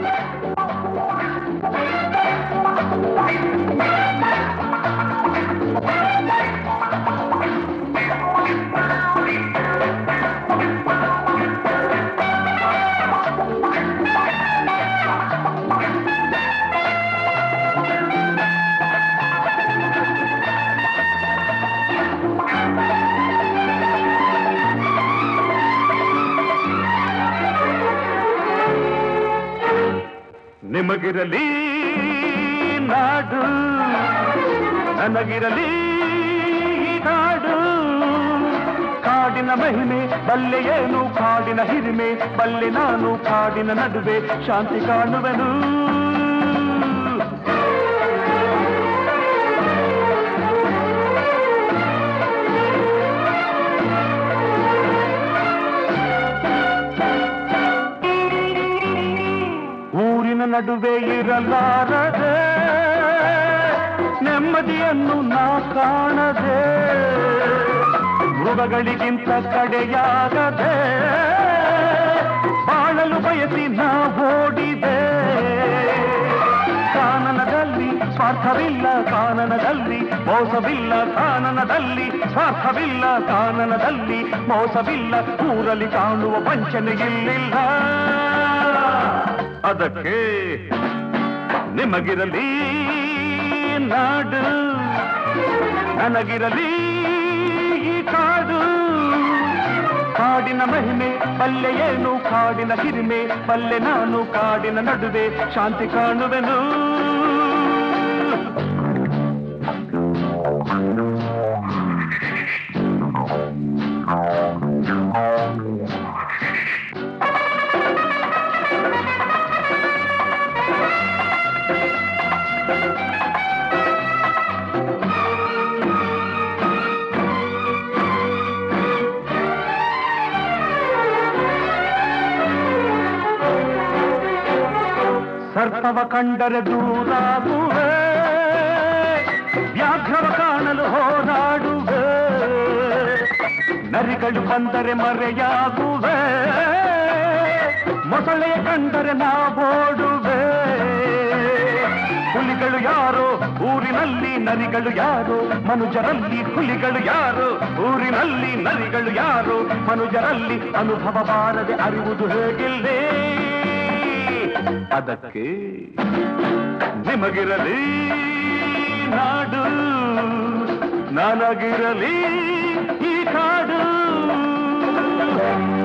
ನಿಮಗಿರಲಿ ನಾಡು ನನಗಿರಲಿ ಈ ಕಾಡು ಕಾಡಿನ ಮಹಿಮೆ ಬಲ್ಲೆ ಏನು ಕಾಡಿನ ಹಿರಿಮೆ ಬಲ್ಲೆ ನಾನು ಕಾಡಿನ ನಡುವೆ ಶಾಂತಿ ಕಾಣುವೆನು ಊರಿನ ನಡುವೆ ಇರಲಾರದೆ ನೆಮ್ಮದಿಯನ್ನು ನಾ ಕಾಣದೆ ಮೃಗಗಳಿಗಿಂತ ಕಡೆಯಾಗದೆ ಬಾಳಲು ಬಯಸಿ ನಾ ಓಡಿದೆ ಕಾನನದಲ್ಲಿ ಸ್ವಾರ್ಥವಿಲ್ಲ ಕಾನನದಲ್ಲಿ ಮೋಸವಿಲ್ಲ ಕಾನನದಲ್ಲಿ ಸ್ವಾರ್ಥವಿಲ್ಲ ಕಾನನದಲ್ಲಿ ಮೋಸವಿಲ್ಲ ಊರಲ್ಲಿ ಕಾಣುವ ವಂಚನೆ ಇಲ್ಲಿಲ್ಲ ಅದಕ್ಕೆ ನಿಮಗಿರಲಿ ನಾಡು ನನಗಿರಲಿ ಈ ಕಾಡು ಕಾಡಿನ ಮಹಿಮೆ ಬಲ್ಲೆ ಏನು ಕಾಡಿನ ಹಿರಿಮೆ ಬಲ್ಲೆ ನಾನು ಕಾಡಿನ ನಡುವೆ ಶಾಂತಿ ಕಾಣುವೆನು ಸರ್ಪವ ಕಂಡರೆ ದೂರಾಗುವೆ ವ್ಯಾಘ್ರವ ಕಾಣಲು ಹೋರಾಡುವೆ ನರಿಗಳು ಬಂದರೆ ಮರೆಯಾಗುವೆ ಮೊಸಳೆಯ ಕಂಡರೆ ನಾವೋಡುವೆ ಹುಲಿಗಳು ಯಾರೋ ಊರಿನಲ್ಲಿ ನರಿಗಳು ಯಾರೋ ಮನುಜರಲ್ಲಿ ಹುಲಿಗಳು ಯಾರೋ ಊರಿನಲ್ಲಿ ನರಿಗಳು ಯಾರೋ ಮನುಜರಲ್ಲಿ ಅನುಭವ ಬಾರದೆ ಅರಿವುದು ಹೇಗಿಲ್ಲೇ ಅದಕ್ಕೆ ನಿಮಗಿರಲಿ ನಾಡು ನನಗಿರಲಿ ಈ ಕಾಡು